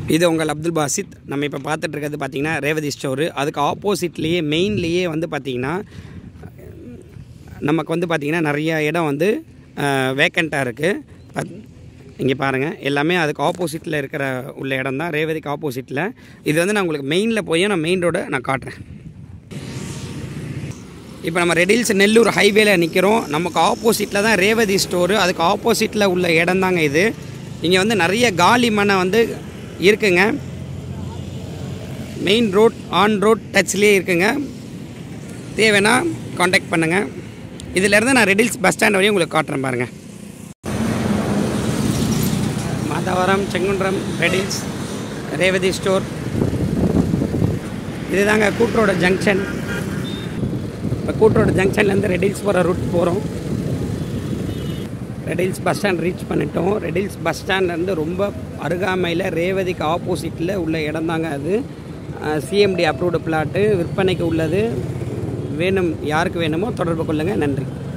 இது உங்கள் அப்துல் பாசித் நம்ம இப்போ பார்த்துட்டு இருக்கிறது பார்த்தீங்கன்னா ரேவதி ஸ்டோரு அதுக்கு ஆப்போசிட்லேயே மெயின்லேயே வந்து பார்த்திங்கன்னா நமக்கு வந்து பார்த்திங்கன்னா நிறைய இடம் வந்து வேக்கண்ட்டாக இருக்குது இங்கே பாருங்கள் எல்லாமே அதுக்கு ஆப்போசிட்டில் இருக்கிற உள்ள இடம் தான் ரேவதிக்கு ஆப்போசிட்டில் இது வந்து நான் உங்களுக்கு மெயினில் போய் நான் மெயின் ரோடை நான் காட்டுறேன் இப்போ நம்ம ரெடில்ஸ் நெல்லூர் ஹைவேல நிற்கிறோம் நமக்கு ஆப்போசிட்டில் தான் ரேவதி ஸ்டோரு அதுக்கு ஆப்போசிட்டில் உள்ள இடம் தாங்க இது இங்கே வந்து நிறைய காலி மனை வந்து இருக்குங்க மெயின் ரோட் ஆன் ரோட் டச்லேயே இருக்குங்க தேவைன்னா காண்டாக்ட் பண்ணுங்கள் இதிலேருந்து நான் ரெடில்ஸ் பஸ் ஸ்டாண்ட் வரையும் உங்களுக்கு காட்டுறேன் பாருங்கள் மாதாவரம் செங்குன்றம் ரெடில்ஸ் ரேவதி ஸ்டோர் இதுதாங்க கூட்ரோட ஜங்ஷன் இப்போ கூட்ரோட ஜங்ஷன்லேருந்து ரெடில்ஸ் போகிற ரூட் போகிறோம் ரெடில்ஸ் பஸ் ஸ்டாண்ட் ரீச் பண்ணிட்டோம் ரெடில்ஸ் பஸ் ஸ்டாண்ட்லேருந்து ரொம்ப அருகாமையில் ரேவதிக்கு ஆப்போசிட்டில் உள்ள இடம் தாங்க அது சிஎம்டி அப்ரூவ்டு பிளாட்டு விற்பனைக்கு உள்ளது வேணும் யாருக்கு வேணுமோ தொடர்பு கொள்ளுங்கள் நன்றி